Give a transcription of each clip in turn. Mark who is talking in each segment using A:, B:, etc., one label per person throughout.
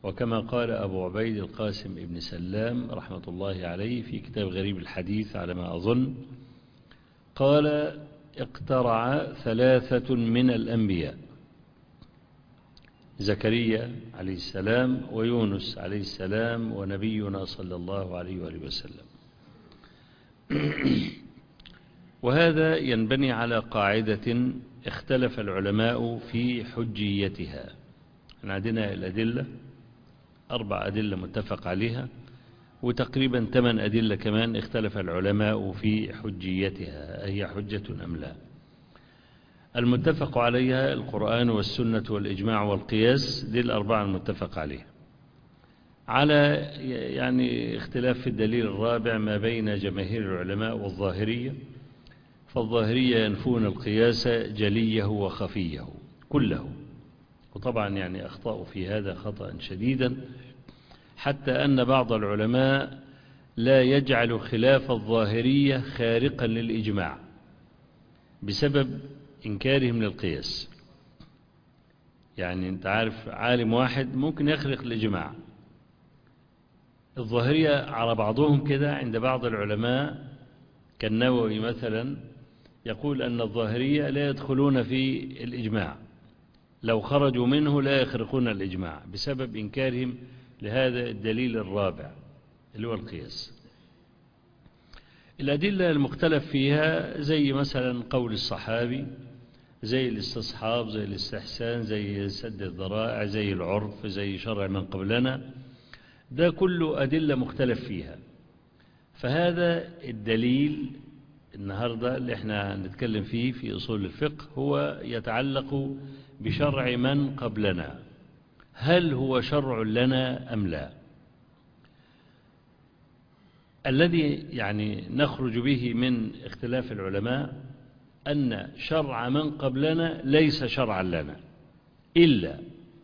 A: وكما قال أبو عبيد القاسم ابن سلام رحمة الله عليه في كتاب غريب الحديث على ما أظن قال اقترع ثلاثة من الأنبياء زكريا عليه السلام ويونس عليه السلام ونبينا صلى الله عليه وآله وسلم وهذا ينبني على قاعدة اختلف العلماء في حجيتها عندنا الأدلة أربع أدلة متفق عليها وتقريبا ثمان أدلة كمان اختلف العلماء في حجيتها هي حجة أم لا المتفق عليها القرآن والسنة والإجماع والقياس دي الأربعة المتفق عليها على يعني اختلاف في الدليل الرابع ما بين جماهير العلماء والظاهرية فالظاهرية ينفون القياس جليه وخفيه كله وطبعا يعني أخطأوا في هذا خطأ شديدا حتى أن بعض العلماء لا يجعل خلاف الظاهرية خارقا للإجماع بسبب إنكارهم للقياس يعني أنت عارف عالم واحد ممكن يخرق الإجماع الظاهرية على بعضهم كده عند بعض العلماء كالنووي مثلا يقول أن الظاهرية لا يدخلون في الإجماع لو خرجوا منه لا يخرقون الإجماع بسبب إنكارهم لهذا الدليل الرابع اللي هو القياس الأدلة المختلف فيها زي مثلا قول الصحابي زي الاستصحاب زي الاستحسان زي سد الذرائع زي العرف زي شرع من قبلنا ده كله أدلة مختلف فيها فهذا الدليل النهاردة اللي احنا هنتكلم فيه في أصول الفقه هو يتعلق بشرع من قبلنا هل هو شرع لنا أم لا الذي يعني نخرج به من اختلاف العلماء أن شرع من قبلنا ليس شرعا لنا إلا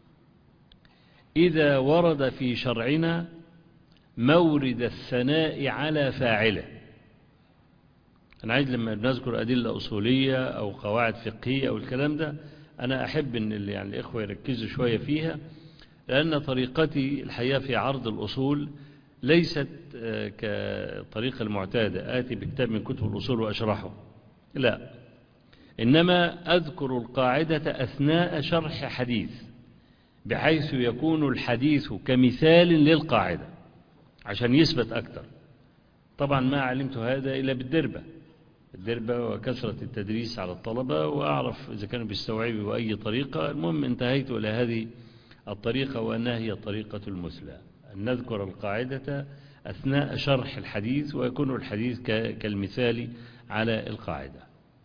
A: إذا ورد في شرعنا مورد الثناء على فاعله أنا عايز لما بنذكر أدلة أصولية أو قواعد فقهية أو الكلام ده أنا أحب أن اللي يعني الإخوة يركزوا شوية فيها لأن طريقتي الحقيقة في عرض الأصول ليست كطريقة المعتادة آتي بكتاب من كتب الأصول وأشرحه لا إنما أذكر القاعدة أثناء شرح حديث بحيث يكون الحديث كمثال للقاعدة عشان يثبت أكثر طبعا ما علمت هذا إلا بالدربة الدربة وكثرة التدريس على الطلبة وأعرف إذا كانوا بيستوعبوا بأي طريقة المهم انتهيت إلى هذه الطريقة وأنها هي الطريقة المثلى أن نذكر القاعدة أثناء شرح الحديث ويكون الحديث كالمثال على القاعدة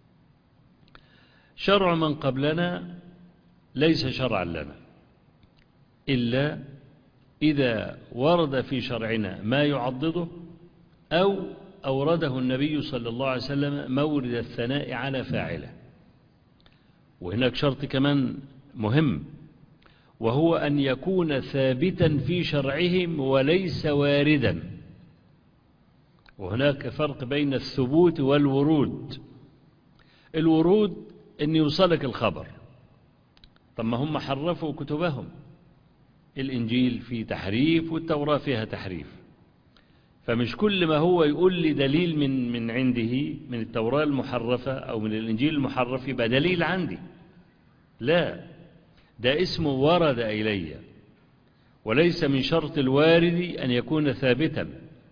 A: شرع من قبلنا ليس شرعا لنا إلا إذا ورد في شرعنا ما يعضده أو أورده النبي صلى الله عليه وسلم مورد الثناء على فاعله وهناك شرط كمان مهم وهو أن يكون ثابتا في شرعهم وليس واردا وهناك فرق بين الثبوت والورود الورود أن يوصلك الخبر طب ما هم حرفوا كتبهم الإنجيل فيه تحريف والتوراة فيها تحريف فمش كل ما هو يقول لي دليل من من عنده من التوراة المحرفة أو من الإنجيل المحرف يبقى دليل عندي لا ده اسمه ورد إلي وليس من شرط الوارد أن يكون ثابتا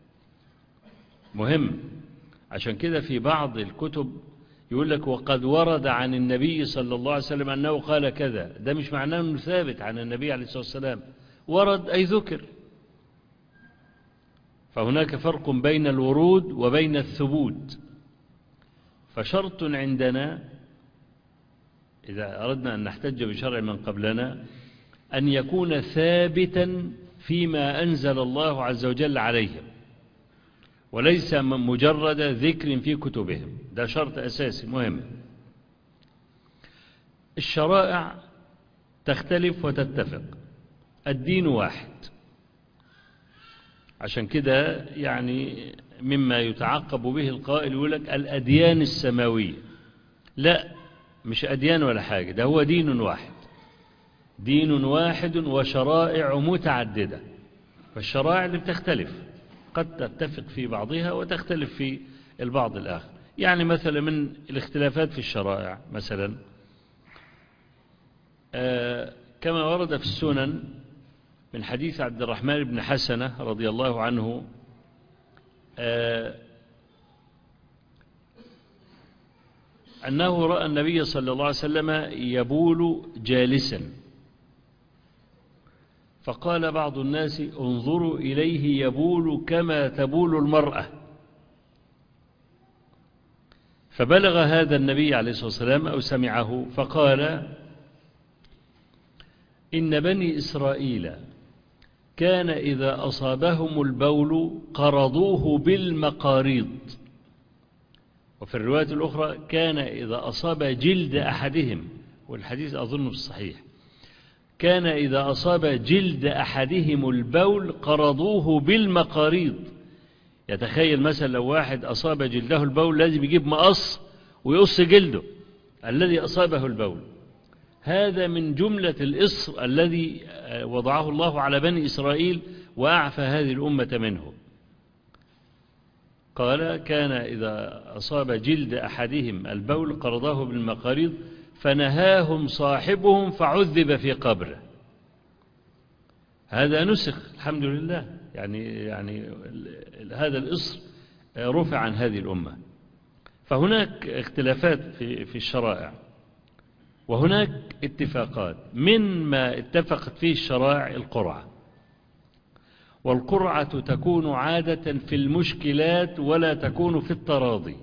A: مهم عشان كده في بعض الكتب يقول لك وقد ورد عن النبي صلى الله عليه وسلم أنه قال كذا ده مش معناه أنه ثابت عن النبي عليه الصلاة والسلام ورد أي ذكر فهناك فرق بين الورود وبين الثبوت فشرط عندنا إذا أردنا أن نحتج بشرع من قبلنا أن يكون ثابتا فيما أنزل الله عز وجل عليهم وليس مجرد ذكر في كتبهم ده شرط أساسي مهم الشرائع تختلف وتتفق الدين واحد عشان كده يعني مما يتعقب به القائل يقول لك الأديان السماوية لا مش أديان ولا حاجة ده هو دين واحد دين واحد وشرائع متعددة فالشرائع اللي بتختلف قد تتفق في بعضها وتختلف في البعض الآخر يعني مثلا من الاختلافات في الشرائع مثلا آه كما ورد في السنن من حديث عبد الرحمن بن حسنة رضي الله عنه آه أنه رأى النبي صلى الله عليه وسلم يبول جالسا فقال بعض الناس انظروا إليه يبول كما تبول المرأة فبلغ هذا النبي عليه الصلاة والسلام أو سمعه فقال إن بني إسرائيل كان إذا أصابهم البول قرضوه بالمقاريض وفي الرواية الأخرى كان إذا أصاب جلد أحدهم والحديث أظن الصحيح كان إذا أصاب جلد أحدهم البول قرضوه بالمقاريض يتخيل مثلا لو واحد أصاب جلده البول لازم يجيب مقص ويقص جلده الذي أصابه البول هذا من جملة الإصر الذي وضعه الله على بني إسرائيل وأعفى هذه الأمة منه قال كان إذا أصاب جلد أحدهم البول قرضاه بالمقاريض فنهاهم صاحبهم فعذب في قبره هذا نسخ الحمد لله يعني يعني هذا الإصر رفع عن هذه الأمة فهناك اختلافات في في الشرائع وهناك اتفاقات من ما اتفقت فيه الشرائع القرعة والقرعة تكون عادة في المشكلات ولا تكون في التراضي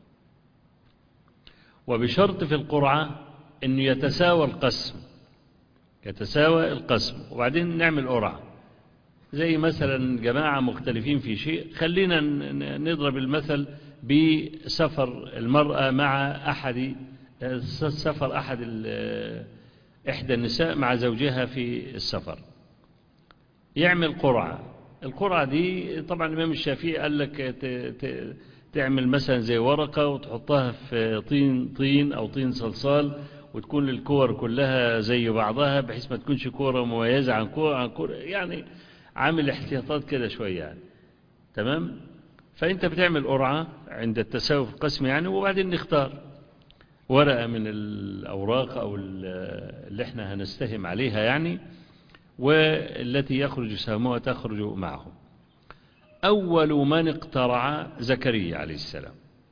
A: وبشرط في القرعة أن يتساوى القسم يتساوى القسم وبعدين نعمل قرعة زي مثلا جماعة مختلفين في شيء خلينا نضرب المثل بسفر المرأة مع أحد سفر أحد إحدى النساء مع زوجها في السفر يعمل قرعة القرعة دي طبعا الإمام الشافعي قال لك تعمل مثلا زي ورقة وتحطها في طين طين أو طين صلصال وتكون الكور كلها زي بعضها بحيث ما تكونش كورة مميزة عن كورة عن كورة يعني عامل احتياطات كده شوية يعني تمام فأنت بتعمل قرعة عند التساوي في القسم يعني وبعدين نختار ورقة من الأوراق أو اللي احنا هنستهم عليها يعني والتي يخرج سهمها تخرج معه أول من اقترع زكريا عليه السلام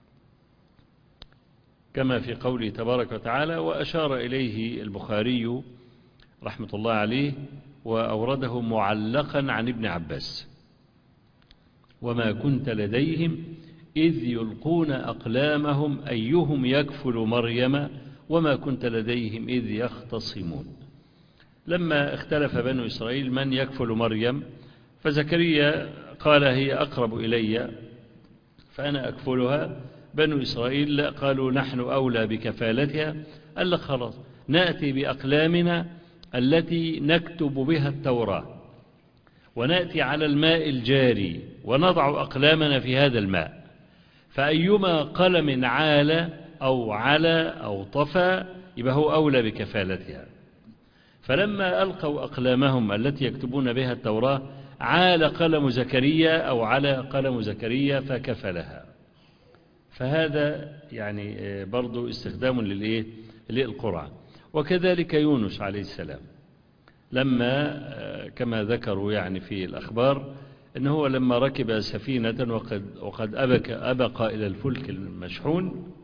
A: كما في قوله تبارك وتعالى وأشار إليه البخاري رحمة الله عليه وأورده معلقا عن ابن عباس وما كنت لديهم إذ يلقون أقلامهم أيهم يكفل مريم وما كنت لديهم إذ يختصمون لما اختلف بنو إسرائيل من يكفل مريم فزكريا قال هي أقرب إلي فأنا أكفلها بنو إسرائيل لا قالوا نحن أولى بكفالتها قال لك خلاص نأتي بأقلامنا التي نكتب بها التوراة ونأتي على الماء الجاري ونضع أقلامنا في هذا الماء فأيما قلم عال أو على أو طفى يبقى هو أولى بكفالتها فلما ألقوا أقلامهم التي يكتبون بها التوراة عال قلم زكريا أو على قلم زكريا فكفلها فهذا يعني برضو استخدام للإيه للقرعة وكذلك يونس عليه السلام لما كما ذكروا يعني في الأخبار أنه لما ركب سفينة وقد, وقد أبك أبق إلى الفلك المشحون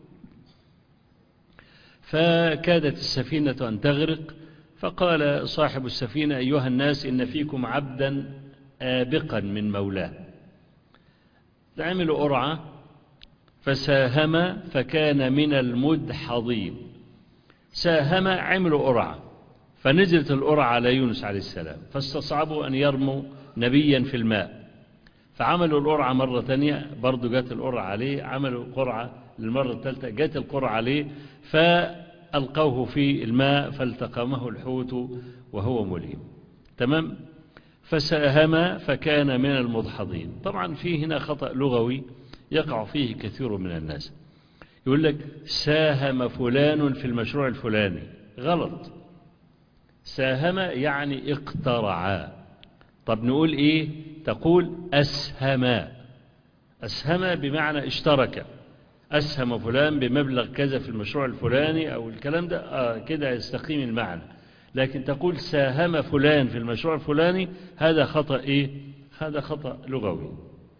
A: فكادت السفينة أن تغرق فقال صاحب السفينة أيها الناس إن فيكم عبدا آبقا من مولاه عملوا قرعة فساهم فكان من المدحضين ساهم عملوا قرعة فنزلت القرعة على يونس عليه السلام فاستصعبوا أن يرموا نبيا في الماء فعملوا القرعة مرة تانية برضو جات القرعة عليه عملوا قرعة للمرة الثالثة جات القرعة عليه فألقوه في الماء فالتقمه الحوت وهو مليم تمام فساهم فكان من المدحضين طبعا في هنا خطأ لغوي يقع فيه كثير من الناس يقول لك ساهم فلان في المشروع الفلاني غلط ساهم يعني اقترعا طب نقول ايه تقول أسهما أسهم بمعنى اشترك أسهم فلان بمبلغ كذا في المشروع الفلاني أو الكلام ده آه كده يستقيم المعنى لكن تقول ساهم فلان في المشروع الفلاني هذا خطأ إيه هذا خطأ لغوي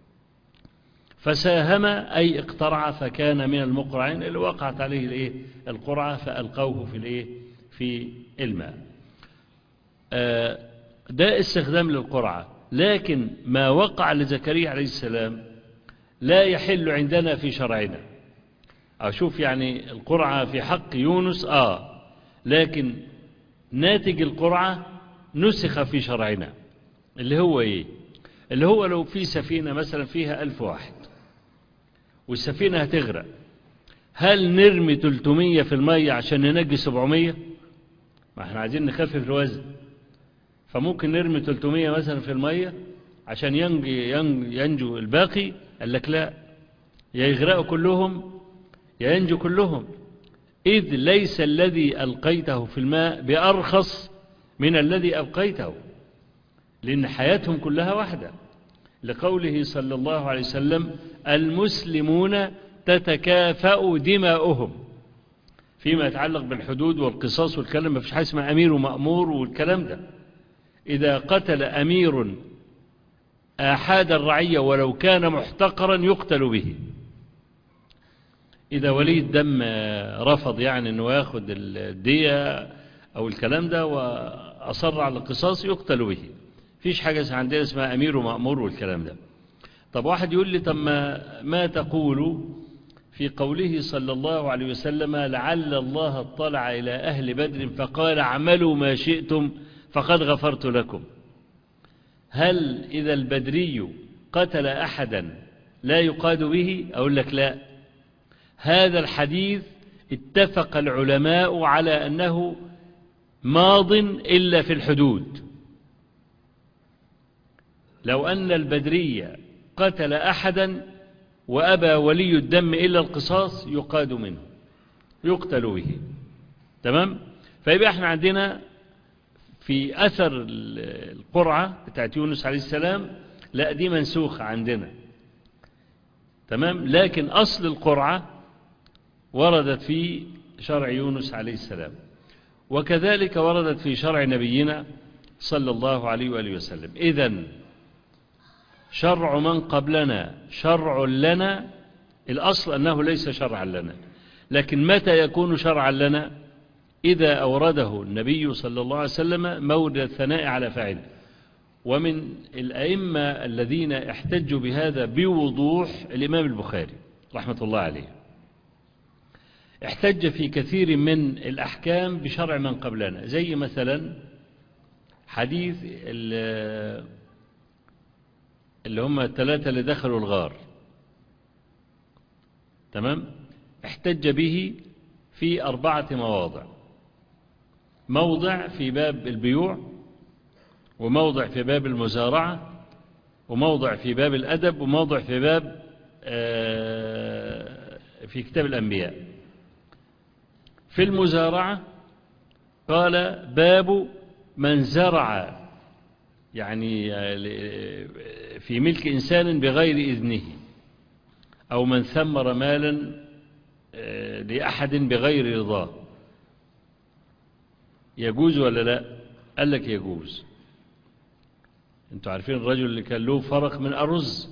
A: فساهم أي اقترع فكان من المقرعين اللي وقعت عليه الإيه القرعة فألقوه في الإيه في الماء آه ده استخدام للقرعة لكن ما وقع لزكريا عليه السلام لا يحل عندنا في شرعنا أشوف يعني القرعة في حق يونس آه لكن ناتج القرعة نسخ في شرعنا اللي هو إيه اللي هو لو في سفينة مثلا فيها ألف واحد والسفينة هتغرق هل نرمي 300 في المية عشان ننجي 700 ما احنا عايزين نخفف الوزن فممكن نرمي 300 مثلا في المية عشان ينجي ينجو الباقي قال لك لا يا يغرقوا كلهم يا ينجو كلهم إذ ليس الذي ألقيته في الماء بأرخص من الذي أبقيته لأن حياتهم كلها واحدة لقوله صلى الله عليه وسلم المسلمون تتكافأ دماؤهم فيما يتعلق بالحدود والقصاص والكلام ما فيش حاجة اسمها أمير ومأمور والكلام ده إذا قتل أمير آحاد الرعية ولو كان محتقرا يقتل به إذا ولي الدم رفض يعني أنه ياخد الدية أو الكلام ده وأصر على القصاص يقتل به فيش حاجة عندنا اسمها أمير ومأمور والكلام ده طب واحد يقول لي طب ما, ما تقول في قوله صلى الله عليه وسلم لعل الله اطلع إلى أهل بدر فقال اعملوا ما شئتم فقد غفرت لكم هل إذا البدري قتل أحدا لا يقاد به أقول لك لا هذا الحديث اتفق العلماء على أنه ماض إلا في الحدود لو أن البدرية قتل أحدا وأبى ولي الدم إلا القصاص يقاد منه يقتل به تمام فيبقى احنا عندنا في أثر القرعة بتاعت يونس عليه السلام لا دي منسوخة عندنا تمام لكن أصل القرعة وردت في شرع يونس عليه السلام وكذلك وردت في شرع نبينا صلى الله عليه وآله وسلم إذن شرع من قبلنا شرع لنا الأصل أنه ليس شرعا لنا لكن متى يكون شرعا لنا إذا أورده النبي صلى الله عليه وسلم مورد الثناء على فاعله ومن الأئمة الذين احتجوا بهذا بوضوح الإمام البخاري رحمة الله عليه احتج في كثير من الأحكام بشرع من قبلنا زي مثلا حديث اللي هم الثلاثة اللي دخلوا الغار تمام احتج به في أربعة مواضع موضع في باب البيوع وموضع في باب المزارعة وموضع في باب الأدب وموضع في باب في كتاب الأنبياء في المزارعة قال باب من زرع يعني في ملك إنسان بغير إذنه أو من ثمر مالا لأحد بغير رضاه يجوز ولا لا قال لك يجوز انتوا عارفين الرجل اللي كان له فرق من أرز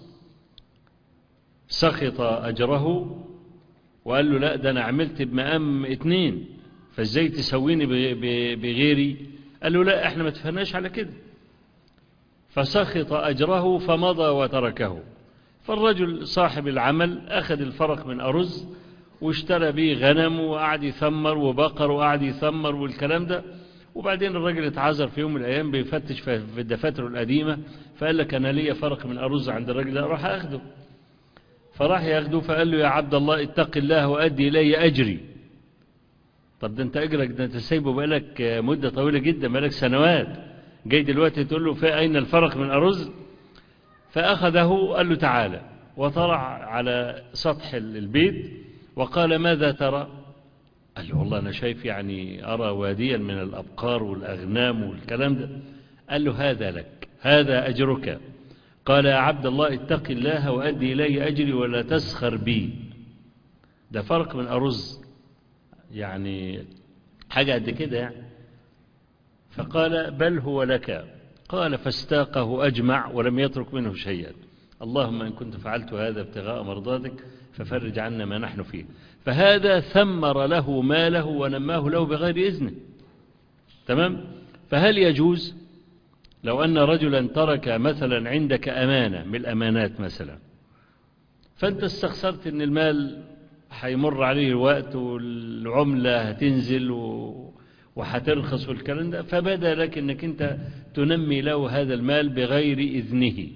A: سخط أجره وقال له لا ده أنا عملت بمقام اتنين فازاي تسويني بغيري قال له لا احنا ما تفهناش على كده فسخط أجره فمضى وتركه فالرجل صاحب العمل أخذ الفرق من أرز واشترى به غنم وقعد يثمر وبقر وقعد يثمر والكلام ده وبعدين الراجل اتعذر في يوم من الأيام بيفتش في الدفاتر القديمة فقال لك أنا ليا فرق من أرز عند الراجل ده راح أخده فراح ياخده فقال له يا عبد الله اتق الله وأدي إلي أجري طب ده انت أجرك ده انت سايبه بقالك مدة طويلة جدا بقالك سنوات جاي دلوقتي تقول له في أين الفرق من أرز فأخذه قال له تعالى وطلع على سطح البيت وقال ماذا ترى قال له والله أنا شايف يعني أرى واديا من الأبقار والأغنام والكلام ده قال له هذا لك هذا أجرك قال يا عبد الله اتق الله وأدي إلي أجري ولا تسخر بي ده فرق من أرز يعني حاجة قد كده يعني فقال بل هو لك قال فاستاقه أجمع ولم يترك منه شيئا اللهم إن كنت فعلت هذا ابتغاء مرضاتك ففرج عنا ما نحن فيه فهذا ثمر له ماله ونماه له بغير إذنه تمام فهل يجوز لو أن رجلا ترك مثلا عندك أمانة من الأمانات مثلا فأنت استخسرت أن المال هيمر عليه الوقت والعملة هتنزل و... وهترخص والكلام ده فبدا لك أنك أنت تنمي له هذا المال بغير إذنه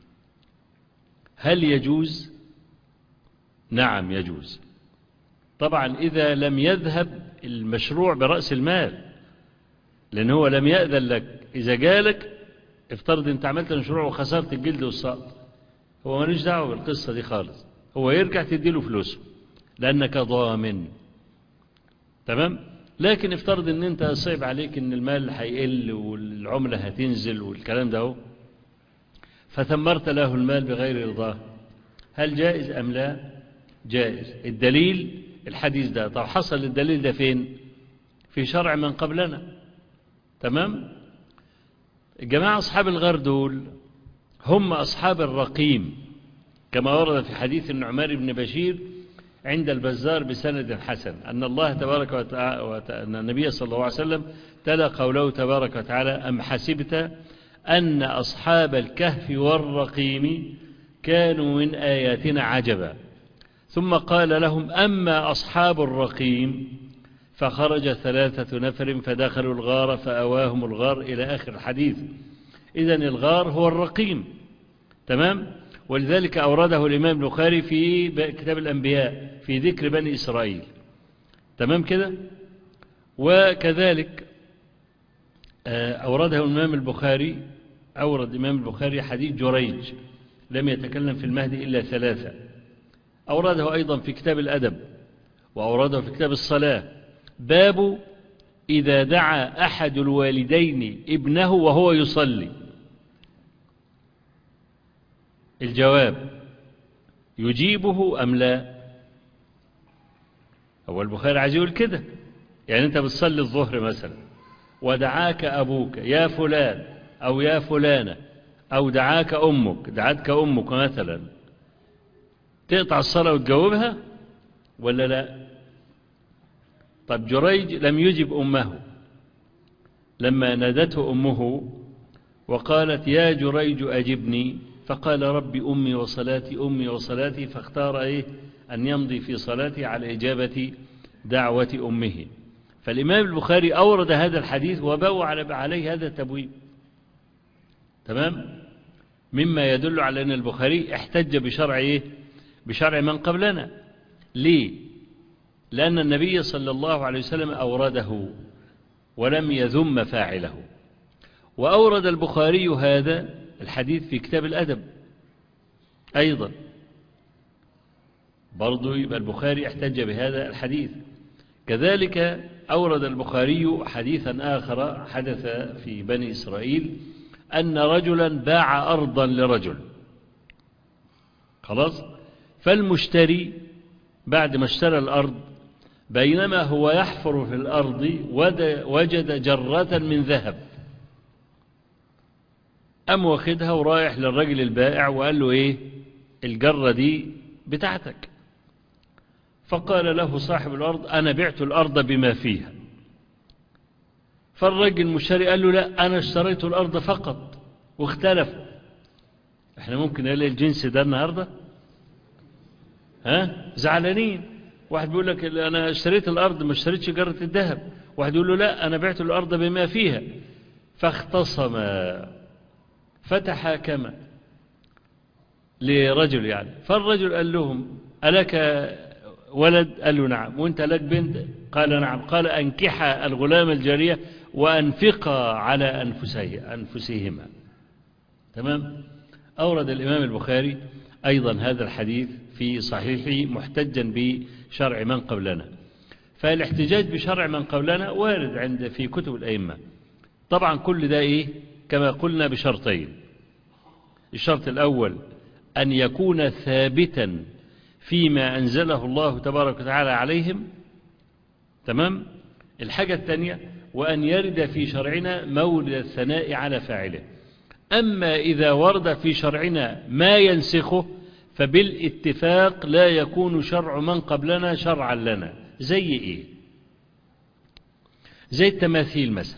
A: هل يجوز نعم يجوز طبعا إذا لم يذهب المشروع برأس المال لأن هو لم يأذن لك إذا جالك افترض أنت عملت مشروع وخسرت الجلد والسقط هو ماليش دعوة بالقصة دي خالص هو يرجع تديله فلوسه لأنك ضامن تمام لكن افترض ان انت صعب عليك ان المال هيقل والعملة هتنزل والكلام ده هو فثمرت له المال بغير رضاه هل جائز أم لا جائز الدليل الحديث ده طب حصل الدليل ده فين في شرع من قبلنا تمام الجماعة أصحاب الغار دول هم أصحاب الرقيم كما ورد في حديث النعمان بن بشير عند البزار بسند حسن أن الله تبارك وتعالى أن النبي صلى الله عليه وسلم تلا قوله تبارك وتعالى أم حسبت أن أصحاب الكهف والرقيم كانوا من آياتنا عجبا ثم قال لهم أما أصحاب الرقيم فخرج ثلاثة نفر فدخلوا الغار فأواهم الغار إلى آخر الحديث إذن الغار هو الرقيم تمام ولذلك أورده الإمام البخاري في كتاب الأنبياء في ذكر بني إسرائيل تمام كده وكذلك أورده الإمام البخاري أورد الإمام البخاري حديث جريج لم يتكلم في المهدي إلا ثلاثة أورده أيضا في كتاب الأدب وأورده في كتاب الصلاة باب إذا دعا أحد الوالدين ابنه وهو يصلي الجواب يجيبه أم لا هو البخاري عايز يقول كده يعني أنت بتصلي الظهر مثلا ودعاك أبوك يا فلان أو يا فلانة أو دعاك أمك دعتك أمك مثلا تقطع الصلاة وتجاوبها ولا لا طب جريج لم يجب أمه لما نادته أمه وقالت يا جريج أجبني فقال ربي أمي وصلاتي أمي وصلاتي فاختار إيه أن يمضي في صلاته على إجابة دعوة أمه فالإمام البخاري أورد هذا الحديث وبوى عليه هذا التبويب تمام مما يدل على أن البخاري احتج بشرع إيه بشرع من قبلنا ليه لأن النبي صلى الله عليه وسلم أورده ولم يذم فاعله وأورد البخاري هذا الحديث في كتاب الأدب أيضا برضو يبقى البخاري احتج بهذا الحديث كذلك أورد البخاري حديثا آخر حدث في بني إسرائيل أن رجلا باع أرضا لرجل خلاص فالمشتري بعد ما اشترى الأرض بينما هو يحفر في الأرض وجد جرة من ذهب أم واخدها ورايح للرجل البائع وقال له إيه الجرة دي بتاعتك فقال له صاحب الأرض أنا بعت الأرض بما فيها فالرجل المشتري قال له لا أنا اشتريت الأرض فقط واختلف احنا ممكن نلاقي الجنس ده النهاردة ها زعلانين واحد بيقول لك أنا اشتريت الأرض ما اشتريتش جرة الذهب واحد يقول له لا أنا بعت الأرض بما فيها فاختصم فتحاكم لرجل يعني فالرجل قال لهم ألك ولد قال له نعم وانت لك بنت قال نعم قال أنكحا الغلام الجارية وأنفقا على أنفسه أنفسهما تمام أورد الإمام البخاري أيضا هذا الحديث في صحيحه محتجا بشرع من قبلنا فالاحتجاج بشرع من قبلنا وارد عند في كتب الأئمة طبعا كل ده إيه كما قلنا بشرطين الشرط الأول أن يكون ثابتا فيما أنزله الله تبارك وتعالى عليهم تمام الحاجة الثانية وأن يرد في شرعنا مولد الثناء على فاعله أما إذا ورد في شرعنا ما ينسخه فبالاتفاق لا يكون شرع من قبلنا شرعا لنا زي إيه زي التماثيل مثلا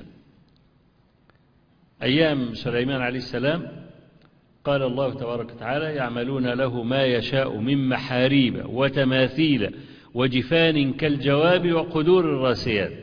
A: أيام سليمان عليه السلام قال الله تبارك وتعالى يعملون له ما يشاء من محاريب وتماثيل وجفان كالجواب وقدور الراسيات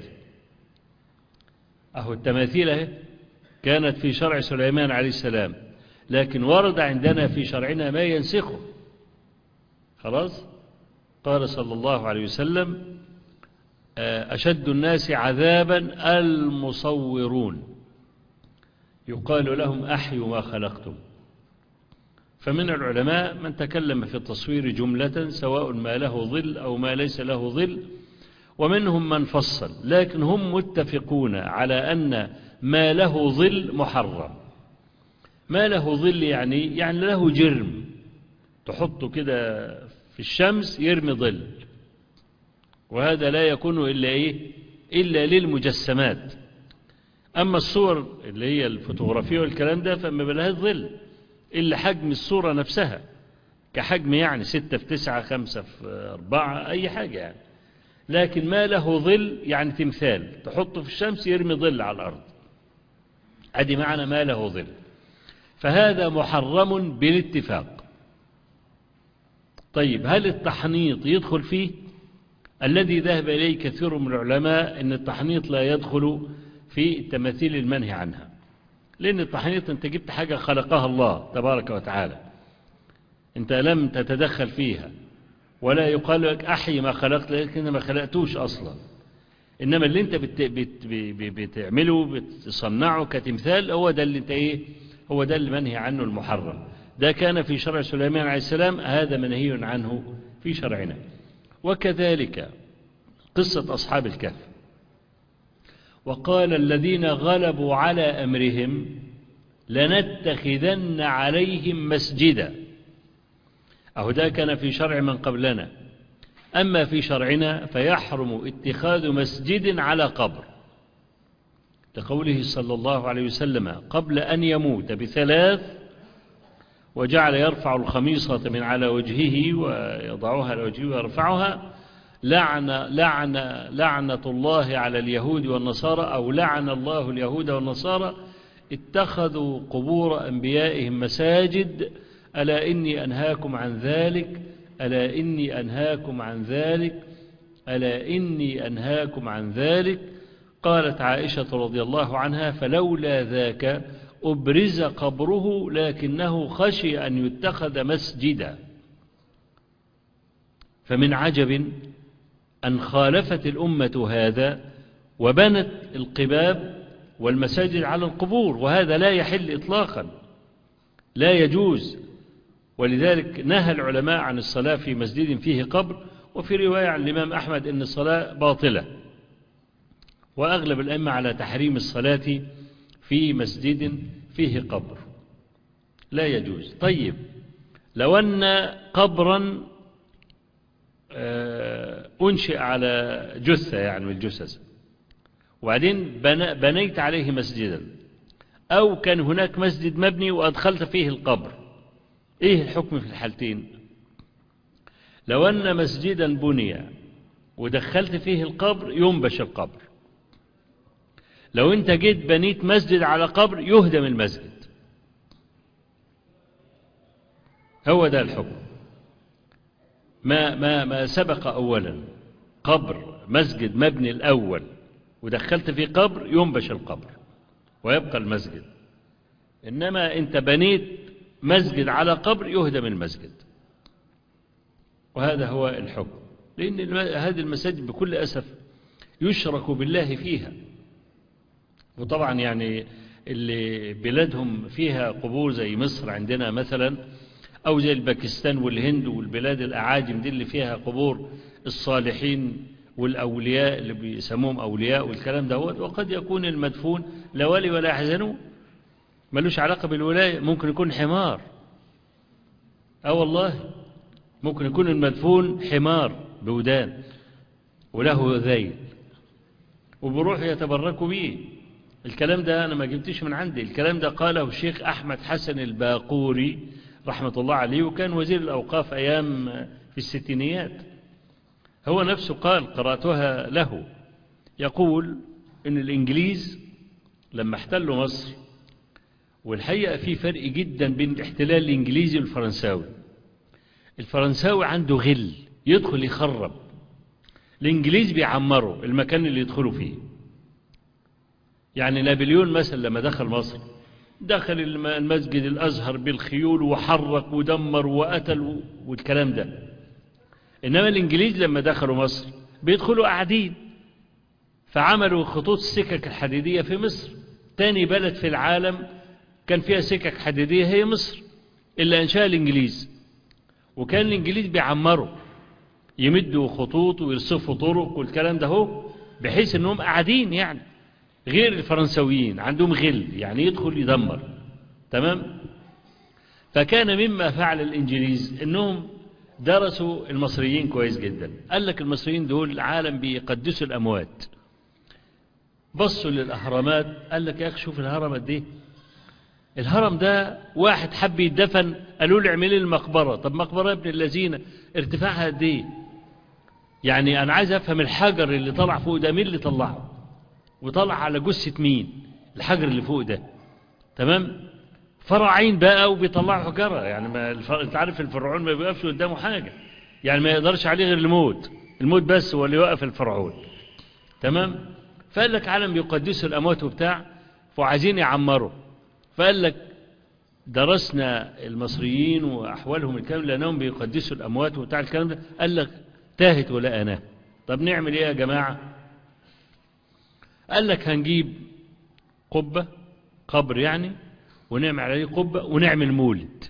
A: أهو التماثيل اهي كانت في شرع سليمان عليه السلام لكن ورد عندنا في شرعنا ما ينسخه خلاص قال صلى الله عليه وسلم أشد الناس عذابا المصورون يقال لهم أحيوا ما خلقتم فمن العلماء من تكلم في التصوير جملة سواء ما له ظل أو ما ليس له ظل ومنهم من فصل لكن هم متفقون على أن ما له ظل محرم ما له ظل يعني يعني له جرم تحطه كده في الشمس يرمي ظل وهذا لا يكون إلا إيه إلا للمجسمات أما الصور اللي هي الفوتوغرافية والكلام ده فما بلهاش ظل إلا حجم الصورة نفسها كحجم يعني ستة في تسعة خمسة في أربعة أي حاجة يعني لكن ما له ظل يعني تمثال تحطه في الشمس يرمي ظل على الأرض أدي معنى ما له ظل فهذا محرم بالاتفاق طيب هل التحنيط يدخل فيه الذي ذهب إليه كثير من العلماء أن التحنيط لا يدخل في التماثيل المنهي عنها لأن التحنيط أنت جبت حاجة خلقها الله تبارك وتعالى أنت لم تتدخل فيها ولا يقال لك أحي ما خلقت لكن ما خلقتوش أصلا إنما اللي أنت بت بت بتعمله بتصنعه كتمثال هو ده اللي أنت إيه هو ده اللي منهي عنه المحرم ده كان في شرع سليمان عليه السلام هذا منهي عنه في شرعنا وكذلك قصة أصحاب الكهف وقال الذين غلبوا على أمرهم لنتخذن عليهم مسجدا أهو ده كان في شرع من قبلنا أما في شرعنا فيحرم اتخاذ مسجد على قبر لقوله صلى الله عليه وسلم قبل أن يموت بثلاث وجعل يرفع الخميصة من على وجهه ويضعها على وجهه ويرفعها لعن لعن لعنة الله على اليهود والنصارى أو لعن الله اليهود والنصارى اتخذوا قبور أنبيائهم مساجد ألا إني أنهاكم عن ذلك ألا إني أنهاكم عن ذلك ألا إني أنهاكم عن ذلك قالت عائشة رضي الله عنها فلولا ذاك أبرز قبره لكنه خشي أن يتخذ مسجدا فمن عجب أن خالفت الأمة هذا وبنت القباب والمساجد على القبور وهذا لا يحل إطلاقا لا يجوز ولذلك نهى العلماء عن الصلاة في مسجد فيه قبر وفي رواية عن الإمام أحمد أن الصلاة باطلة وأغلب الأئمة على تحريم الصلاة في مسجد فيه قبر لا يجوز طيب لو أن قبرا أنشئ على جثة يعني من الجثث وبعدين بنيت عليه مسجدا أو كان هناك مسجد مبني وأدخلت فيه القبر إيه الحكم في الحالتين لو أن مسجدا بني ودخلت فيه القبر ينبش القبر لو أنت جيت بنيت مسجد على قبر يهدم المسجد هو ده الحكم ما, ما, ما سبق أولا قبر مسجد مبني الأول ودخلت فيه قبر ينبش القبر ويبقى المسجد إنما أنت بنيت مسجد على قبر يهدم المسجد وهذا هو الحكم لأن هذه المساجد بكل أسف يشرك بالله فيها وطبعا يعني اللي بلادهم فيها قبور زي مصر عندنا مثلا أو زي الباكستان والهند والبلاد الأعاجم دي اللي فيها قبور الصالحين والأولياء اللي بيسموهم أولياء والكلام دوت وقد يكون المدفون لا ولي ولا يحزنون ملوش علاقة بالولاية ممكن يكون حمار اه والله ممكن يكون المدفون حمار بودان وله ذيل وبروح يتبركوا بيه الكلام ده أنا ما جبتش من عندي الكلام ده قاله الشيخ أحمد حسن الباقوري رحمة الله عليه وكان وزير الأوقاف أيام في الستينيات هو نفسه قال قرأتها له يقول إن الإنجليز لما احتلوا مصر والحقيقة في فرق جدا بين الاحتلال الإنجليزي والفرنساوي الفرنساوي عنده غل يدخل يخرب الإنجليز بيعمروا المكان اللي يدخلوا فيه يعني نابليون مثلا لما دخل مصر دخل المسجد الأزهر بالخيول وحرك ودمر وقتل والكلام ده إنما الإنجليز لما دخلوا مصر بيدخلوا قاعدين فعملوا خطوط السكك الحديدية في مصر تاني بلد في العالم كان فيها سكك حديدية هي مصر إلا أنشاء الإنجليز وكان الإنجليز بيعمروا يمدوا خطوط ويرصفوا طرق والكلام ده هو بحيث أنهم قاعدين يعني غير الفرنسويين عندهم غل يعني يدخل يدمر تمام فكان مما فعل الإنجليز أنهم درسوا المصريين كويس جدا قال لك المصريين دول عالم بيقدسوا الأموات بصوا للأهرامات قال لك يا أخي شوف الهرم قد إيه الهرم ده واحد حب يدفن قالوا له اعمل لي المقبرة طب مقبرة ابن الذين ارتفاعها قد ايه يعني انا عايز افهم الحجر اللي طلع فوق ده مين اللي طلعه وطلع على جثة مين الحجر اللي فوق ده تمام فرعين بقى وبيطلعوا حجرة يعني ما الفر... انت عارف الفرعون ما بيقفش قدامه حاجة يعني ما يقدرش عليه غير الموت الموت بس هو اللي يوقف الفرعون تمام فقال لك عالم بيقدسوا الاموات وبتاع وعايزين يعمروا فقال لك درسنا المصريين وأحوالهم الكلام لأنهم بيقدسوا الأموات وبتاع الكلام ده قال لك تاهت ولا أنا طب نعمل إيه يا جماعة قال لك هنجيب قبة قبر يعني ونعمل عليه قبة ونعمل مولد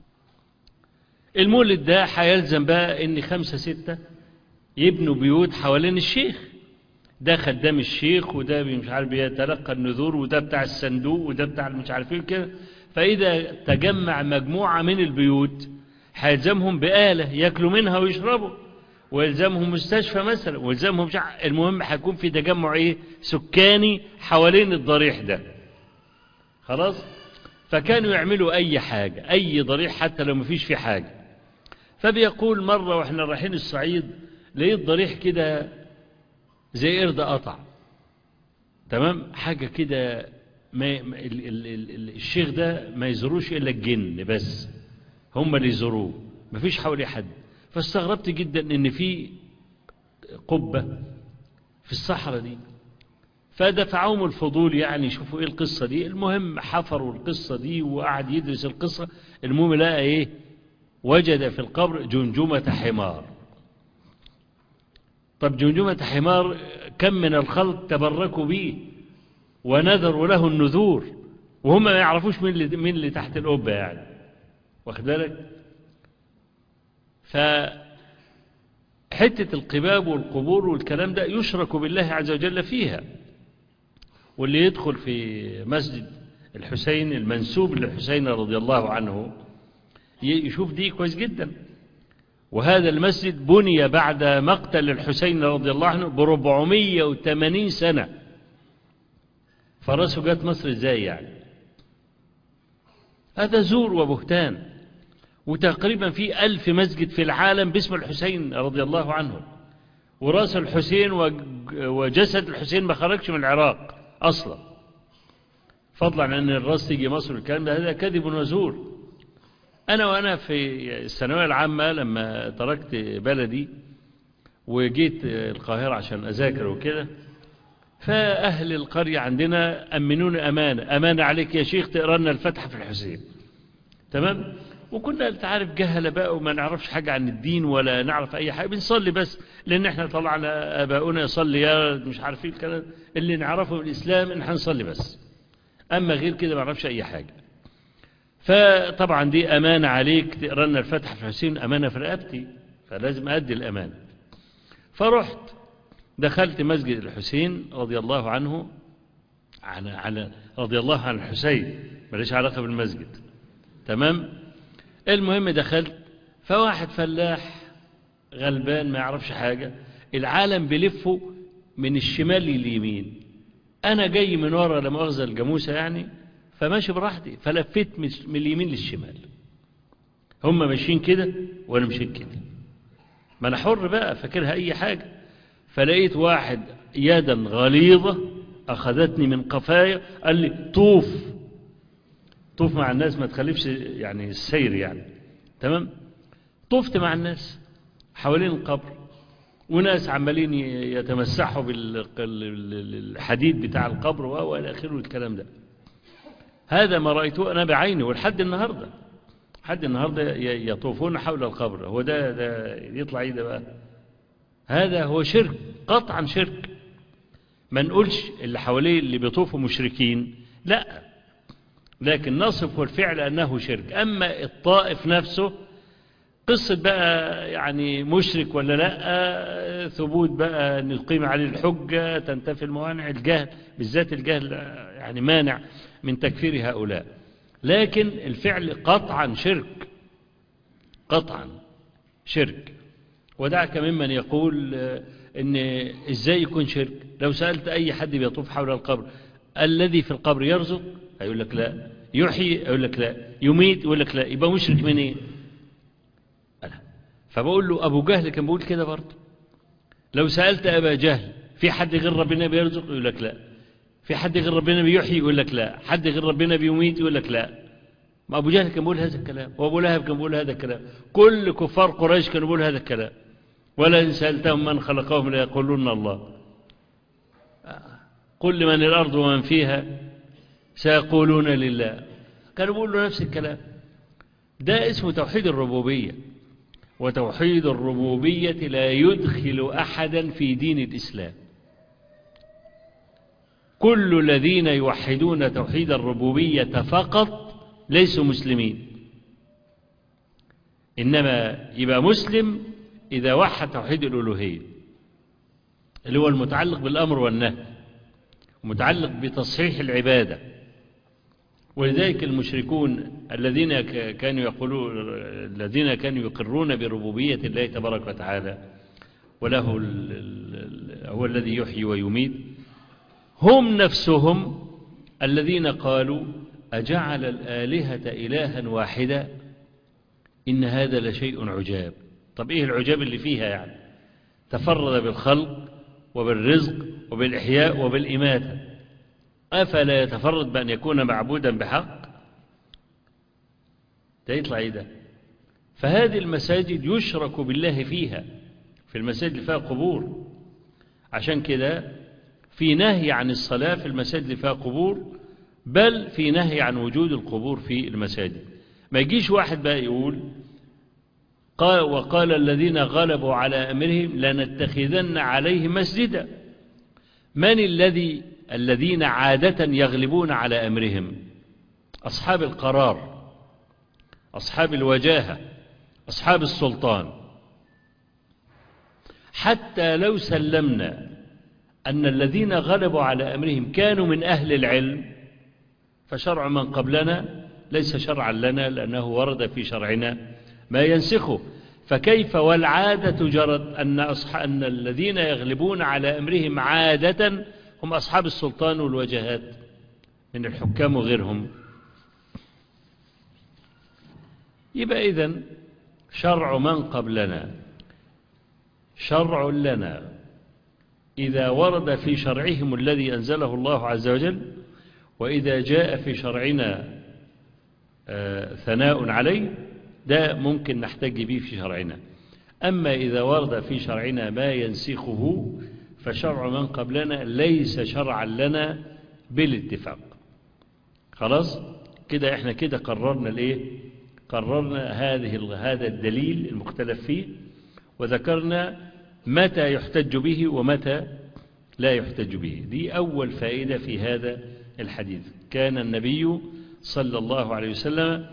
A: المولد ده هيلزم بقى ان خمسة ستة يبنوا بيوت حوالين الشيخ ده خدام الشيخ وده مش عارف بيتلقى النذور وده بتاع الصندوق وده بتاع مش عارف ايه كده فإذا تجمع مجموعة من البيوت هيلزمهم بآلة ياكلوا منها ويشربوا ويلزمهم مستشفى مثلا ويلزمهم شع... المهم هيكون في تجمع ايه سكاني حوالين الضريح ده خلاص فكانوا يعملوا اي حاجة اي ضريح حتى لو مفيش فيه حاجة فبيقول مرة واحنا رايحين الصعيد لقيت ضريح كده زي قرد قطع تمام حاجة كده ما ال ال ال الشيخ ده ما يزوروش إلا الجن بس هم اللي يزوروه ما فيش حواليه حد فاستغربت جدا ان في قبة في الصحراء دي فدفعهم الفضول يعني يشوفوا ايه القصة دي المهم حفروا القصة دي وقعد يدرس القصة المهم لقى ايه وجد في القبر جمجمة حمار طب جمجمة حمار كم من الخلق تبركوا به ونذروا له النذور وهم ما يعرفوش مين اللي, مين اللي تحت القبة يعني واخد بالك فحتة القباب والقبور والكلام ده يشرك بالله عز وجل فيها واللي يدخل في مسجد الحسين المنسوب للحسين رضي الله عنه يشوف دي كويس جدا وهذا المسجد بني بعد مقتل الحسين رضي الله عنه بربعمية وثمانين سنة فرسه جت مصر ازاي يعني هذا زور وبهتان وتقريبا في ألف مسجد في العالم باسم الحسين رضي الله عنه وراس الحسين وجسد الحسين ما خرجش من العراق أصلا فضلا عن أن الراس تيجي مصر الكلام ده هذا كذب وزور أنا وأنا في الثانوية العامة لما تركت بلدي وجيت القاهرة عشان أذاكر وكده فأهل القرية عندنا أمنوني أمانة أمانة عليك يا شيخ تقرأ لنا الفتحة في الحسين تمام وكنا تعرف جهلة بقى وما نعرفش حاجة عن الدين ولا نعرف أي حاجة بنصلي بس لأن احنا طلعنا أباؤنا يصلي يا مش عارفين الكلام اللي نعرفه من الإسلام إن هنصلي بس أما غير كده ما نعرفش أي حاجة فطبعا دي أمانة عليك تقرأ لنا الفتحة في الحسين أمانة في رقبتي فلازم أدي الأمانة فرحت دخلت مسجد الحسين رضي الله عنه على على رضي الله عن الحسين ماليش علاقة بالمسجد تمام المهم دخلت فواحد فلاح غلبان ما يعرفش حاجة العالم بلفه من الشمال لليمين أنا جاي من ورا لما أخذ الجاموسة يعني فماشي براحتي فلفيت من اليمين للشمال هم ماشيين كده وأنا مشيت كده ما أنا حر بقى فاكرها أي حاجة فلقيت واحد يدا غليظة أخذتني من قفايا قال لي طوف طوف مع الناس ما تخلفش يعني السير يعني تمام طفت مع الناس حوالين القبر وناس عمالين يتمسحوا بالحديد بتاع القبر والى اخره الكلام ده هذا ما رايته انا بعيني ولحد النهارده لحد النهارده يطوفون حول القبر هو ده ده يطلع ايه ده بقى هذا هو شرك قطعا شرك ما نقولش اللي حواليه اللي بيطوفوا مشركين لا لكن نصف الفعل أنه شرك أما الطائف نفسه قصة بقى يعني مشرك ولا لا ثبوت بقى أن يقيم عليه الحجة تنتفي الموانع الجهل بالذات الجهل يعني مانع من تكفير هؤلاء لكن الفعل قطعا شرك قطعا شرك ودعك ممن يقول ان ازاي يكون شرك لو سألت اي حد بيطوف حول القبر الذي في القبر يرزق هيقول لك لا يحيي يقول لك لا يميت يقول لك لا يبقى مشرك من ايه فبقول له ابو جهل كان بيقول كده برضه لو سألت ابا جهل في حد غير ربنا بيرزق يقول لك لا في حد غير ربنا بيحيي يقول لك لا حد غير ربنا بيميت يقول لك لا ما ابو جهل كان بيقول هذا الكلام وابو لهب كان بيقول هذا الكلام كل كفار قريش كانوا بيقولوا هذا الكلام ولئن سألتهم من خلقهم ليقولون الله قل لمن الأرض ومن فيها سيقولون لله كانوا بيقولوا نفس الكلام ده اسمه توحيد الربوبية وتوحيد الربوبية لا يدخل أحدا في دين الإسلام كل الذين يوحدون توحيد الربوبية فقط ليسوا مسلمين إنما يبقى مسلم إذا وحد توحيد الألوهية اللي هو المتعلق بالأمر والنهي ومتعلق بتصحيح العبادة ولذلك المشركون الذين كانوا يقولون الذين كانوا يقرون بربوبية الله تبارك وتعالى وله هو الذي يحيي ويميت هم نفسهم الذين قالوا أجعل الآلهة إلها واحدا إن هذا لشيء عجاب طب إيه العجاب اللي فيها يعني تفرد بالخلق وبالرزق وبالإحياء وبالإماتة أفلا يتفرد بأن يكون معبودا بحق ده يطلع إيه ده فهذه المساجد يشرك بالله فيها في المساجد اللي فيها قبور عشان كده في نهي عن الصلاة في المساجد اللي فيها قبور بل في نهي عن وجود القبور في المساجد ما يجيش واحد بقى يقول قال وقال الذين غلبوا على أمرهم لنتخذن عليهم مسجدا من الذي الذين عادة يغلبون على أمرهم أصحاب القرار أصحاب الوجاهة أصحاب السلطان حتى لو سلمنا أن الذين غلبوا على أمرهم كانوا من أهل العلم فشرع من قبلنا ليس شرعا لنا لأنه ورد في شرعنا ما ينسخه فكيف والعادة جرت أن, أن الذين يغلبون على أمرهم عادة هم أصحاب السلطان والوجهات من الحكام وغيرهم يبقى إذن شرع من قبلنا شرع لنا إذا ورد في شرعهم الذي أنزله الله عز وجل وإذا جاء في شرعنا ثناء عليه ده ممكن نحتج به في شرعنا أما إذا ورد في شرعنا ما ينسخه فشرع من قبلنا ليس شرعا لنا بالاتفاق خلاص كده احنا كده قررنا الايه قررنا هذه هذا الدليل المختلف فيه وذكرنا متى يحتج به ومتى لا يحتج به دي أول فائدة في هذا الحديث كان النبي صلى الله عليه وسلم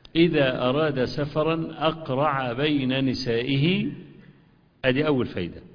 A: إذا أراد سفرا أقرع بين نسائه أدي أول فائدة